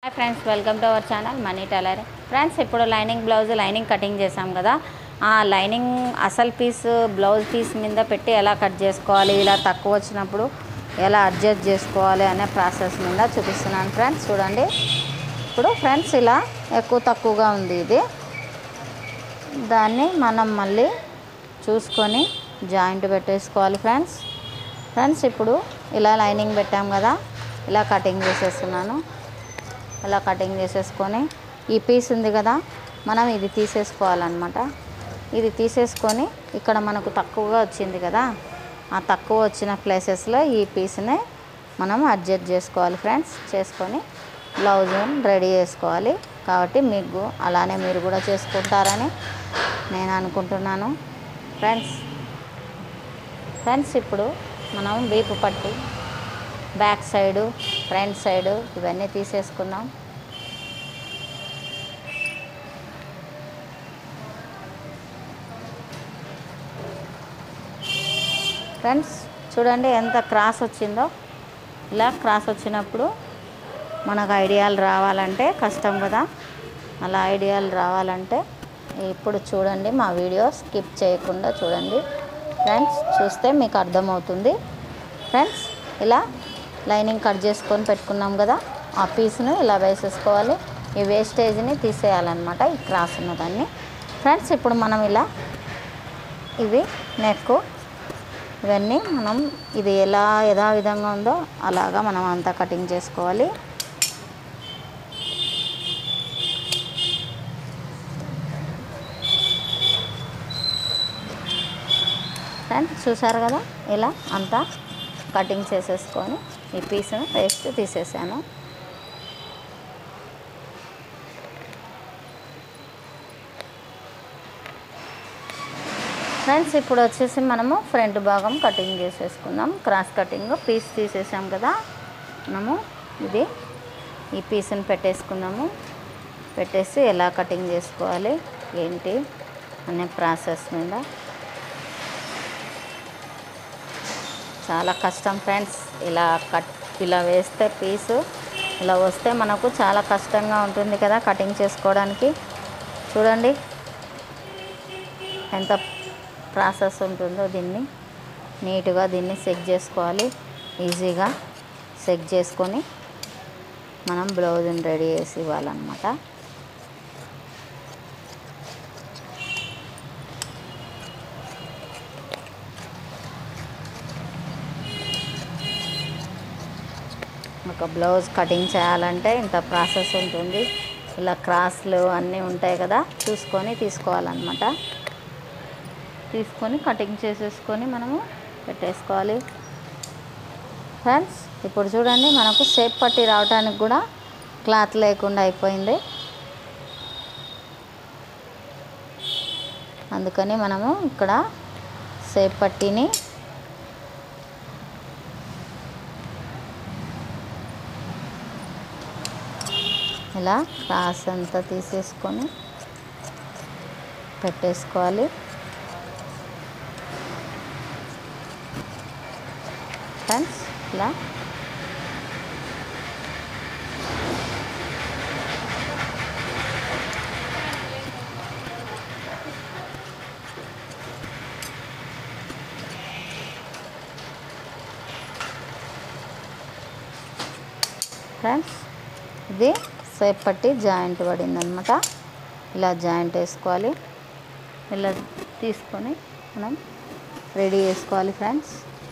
hi friends welcome to our channel Mani tailor friends ఇప్పుడు lining blouse lining cutting చేసాం కదా ఆ లైనింగ్ అసలు పీస్ బ్లౌజ్ పీస్ మీద పెట్టి ఎలా కట్ చేసుకోవాలి ఇలా తక్కువ వచ్చినప్పుడు ఎలా అడ్జస్ట్ చేసుకోవాలి అనే ప్రాసెస్ మీద చూపిస్తున్నాను ఫ్రెండ్స్ చూడండి ఇప్పుడు ఫ్రెండ్స్ ఇలా ఎక్కువ తక్కువగా ఉంది ఇది దాన్ని మనం మళ్ళీ చూసుకొని జాయింట్ పెట్టేసుకోవాలి ఫ్రెండ్స్ ఫ్రెండ్స్ ఇప్పుడు ఇలా లైనింగ్ పెట్టాం కదా ఇలా కటింగ్ చేసేస్తున్నాను ఇలా కటింగ్ చేసేసుకొని ఈ పీస్ ఉంది కదా మనం ఇది తీసేసుకోవాలన్నమాట ఇది తీసేసుకొని ఇక్కడ మనకు తక్కువగా వచ్చింది కదా ఆ తక్కువ వచ్చిన ప్లేసెస్లో ఈ పీస్ని మనం అడ్జస్ట్ చేసుకోవాలి ఫ్రెండ్స్ చేసుకొని బ్లౌజ్ రెడీ చేసుకోవాలి కాబట్టి మీకు అలానే మీరు కూడా చేసుకుంటారని నేను అనుకుంటున్నాను ఫ్రెండ్స్ ఫ్రెండ్స్ ఇప్పుడు మనం వీపు పట్టి బ్యాక్ సైడు ఫ్రంట్ సైడు ఇవన్నీ తీసేసుకున్నాం ఫ్రెండ్స్ చూడండి ఎంత క్రాస్ వచ్చిందో ఇలా క్రాస్ వచ్చినప్పుడు మనకు ఐడియాలు రావాలంటే కష్టం కదా అలా ఐడియాలు రావాలంటే ఇప్పుడు చూడండి మా వీడియో స్కిప్ చేయకుండా చూడండి ఫ్రెండ్స్ చూస్తే మీకు అర్థమవుతుంది ఫ్రెండ్స్ ఇలా లైనింగ్ కట్ చేసుకొని పెట్టుకున్నాం కదా ఆ పీస్ను ఇలా వేసేసుకోవాలి ఈ వేస్టేజ్ని తీసేయాలన్నమాట ఈ క్రాస్ ఉన్నదాన్ని ఫ్రెండ్స్ ఇప్పుడు మనం ఇలా ఇవి నెక్ ఇవన్నీ మనం ఇది ఎలా యథా విధంగా ఉందో అలాగా మనం అంతా కటింగ్ చేసుకోవాలి ఫ్రెండ్స్ చూసారు కదా ఇలా అంతా కటింగ్ చేసేసుకొని ఈ పీస్ను వేస్ట్ తీసేసాను ఫ్రెండ్స్ ఇప్పుడు వచ్చేసి మనము ఫ్రంట్ భాగం కటింగ్ చేసేసుకుందాం క్రాస్ కటింగ్ పీస్ తీసేసాం కదా మనము ఇది ఈ పీస్ని పెట్టేసుకుందాము పెట్టేసి ఎలా కటింగ్ చేసుకోవాలి ఏంటి అనే ప్రాసెస్ మీద చాలా కష్టం ఫ్రెండ్స్ ఇలా కట్ ఇలా వేస్తే పీసు ఇలా వస్తే మనకు చాలా కష్టంగా ఉంటుంది కదా కటింగ్ చేసుకోవడానికి చూడండి ఎంత ప్రాసెస్ ఉంటుందో దీన్ని నీట్గా దీన్ని సెక్ చేసుకోవాలి ఈజీగా సెక్ చేసుకొని మనం బ్లౌజ్ని రెడీ చేసి ఇవ్వాలన్నమాట ఒక బ్లౌజ్ కటింగ్ చేయాలంటే ఇంత ప్రాసెస్ ఉంటుంది ఇలా క్రాస్లు అన్నీ ఉంటాయి కదా చూసుకొని తీసుకోవాలన్నమాట తీసుకొని కటింగ్ చేసేసుకొని మనము పెట్టేసుకోవాలి ఫ్రెండ్స్ ఇప్పుడు చూడండి మనకు షేప్ పట్టి రావడానికి కూడా క్లాత్ లేకుండా అయిపోయింది అందుకని మనము ఇక్కడ షేప్ పట్టిని ఇలా క్రాస్ అంతా తీసేసుకొని పెట్టేసుకోవాలి ఫ్రెండ్స్ ఇలా ఫ్రెండ్స్ ఇది సేప్ పట్టి జాయింట్ పడింది అనమాట ఇలా జాయింట్ వేసుకోవాలి ఇలా తీసుకొని మనం రెడీ చేసుకోవాలి ఫ్రెండ్స్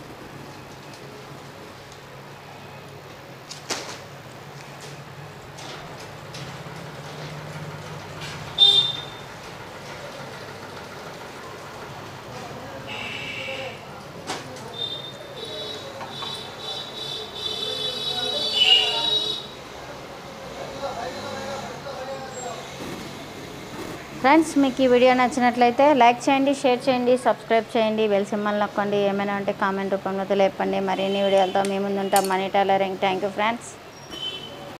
ఫ్రెండ్స్ మీకు ఈ వీడియో నచ్చినట్లయితే లైక్ చేయండి షేర్ చేయండి సబ్స్క్రైబ్ చేయండి బెల్ సింబల్ నొక్కండి ఏమైనా ఉంటే కామెంట్ రూపంలో తెలియపండి మరిన్ని వీడియోలతో మీ ముందు ఉంటాం Mani tailoring thank you friends